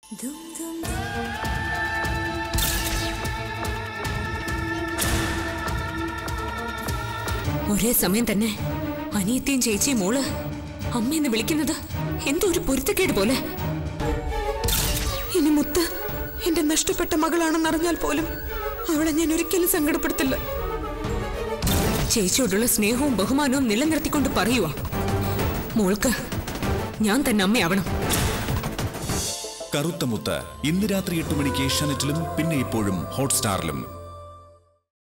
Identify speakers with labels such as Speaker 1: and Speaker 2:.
Speaker 1: ഒരേ സമയം തന്നെ അനിയത്തിയും ചേച്ചിയും മോള് അമ്മയെന്ന് വിളിക്കുന്നത് എന്തോ ഒരു പൊരുത്തക്കേട് പോലെ
Speaker 2: ഇനി മുത്ത് എന്റെ നഷ്ടപ്പെട്ട മകളാണെന്നറിഞ്ഞാൽ പോലും അവളെ ഞാൻ ഒരിക്കലും സങ്കടപ്പെടുത്തില്ല
Speaker 1: ചേച്ചിയോടുള്ള സ്നേഹവും ബഹുമാനവും നിലനിർത്തിക്കൊണ്ട് പറയുക മോൾക്ക് ഞാൻ തന്നെ അമ്മയാവണം
Speaker 3: കറുത്ത മുത്ത് ഇന്ന് രാത്രി എട്ട് മണിക്ക് ഏഷ്യാനെറ്റിലും പിന്നെ ഇപ്പോഴും ഹോട്ട്സ്റ്റാറിലും